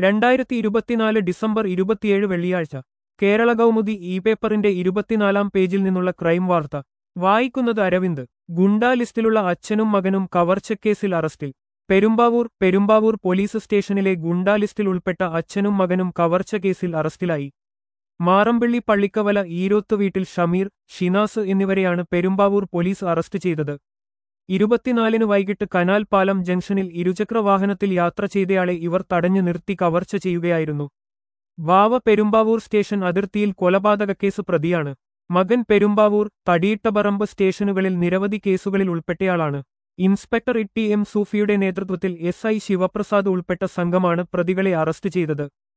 രണ്ടായിരത്തി ഇരുപത്തിനാല് ഡിസംബർ ഇരുപത്തിയേഴ് വെള്ളിയാഴ്ച കേരള കൗമുദി ഇ പേപ്പറിന്റെ ഇരുപത്തിനാലാം പേജിൽ നിന്നുള്ള ക്രൈം വാർത്ത വായിക്കുന്നത് അരവിന്ദ് ഗുണ്ടാ ലിസ്റ്റിലുള്ള അച്ഛനും മകനും കവർച്ചക്കേസിൽ അറസ്റ്റിൽ പെരുമ്പാവൂർ പെരുമ്പാവൂർ പോലീസ് സ്റ്റേഷനിലെ ഗുണ്ടാ ലിസ്റ്റിൽ ഉൾപ്പെട്ട അച്ഛനും മകനും കവർച്ച കേസിൽ അറസ്റ്റിലായി മാറമ്പള്ളി പള്ളിക്കവല ഈരോത്ത് വീട്ടിൽ ഷമീർ ഷിനാസ് എന്നിവരെയാണ് പെരുമ്പാവൂർ പോലീസ് അറസ്റ്റ് ചെയ്തത് ഇരുപത്തിനാലിന് വൈകിട്ട് കനാൽ പാലം ജംഗ്ഷനിൽ ഇരുചക്ര വാഹനത്തിൽ യാത്ര ചെയ്തയാളെ ഇവർ തടഞ്ഞു നിർത്തി കവർച്ച ചെയ്യുകയായിരുന്നു വാവ പെരുമ്പാവൂർ സ്റ്റേഷൻ അതിർത്തിയിൽ കൊലപാതക കേസ് പ്രതിയാണ് മകൻ പെരുമ്പാവൂർ തടിയിട്ടപറമ്പ് സ്റ്റേഷനുകളിൽ നിരവധി കേസുകളിൽ ഉൾപ്പെട്ടയാളാണ് ഇൻസ്പെക്ടർ ഇ ടി എം സൂഫിയുടെ നേതൃത്വത്തിൽ എസ് ഐ ശിവപ്രസാദ് ഉൾപ്പെട്ട സംഘമാണ് പ്രതികളെ അറസ്റ്റ് ചെയ്തത്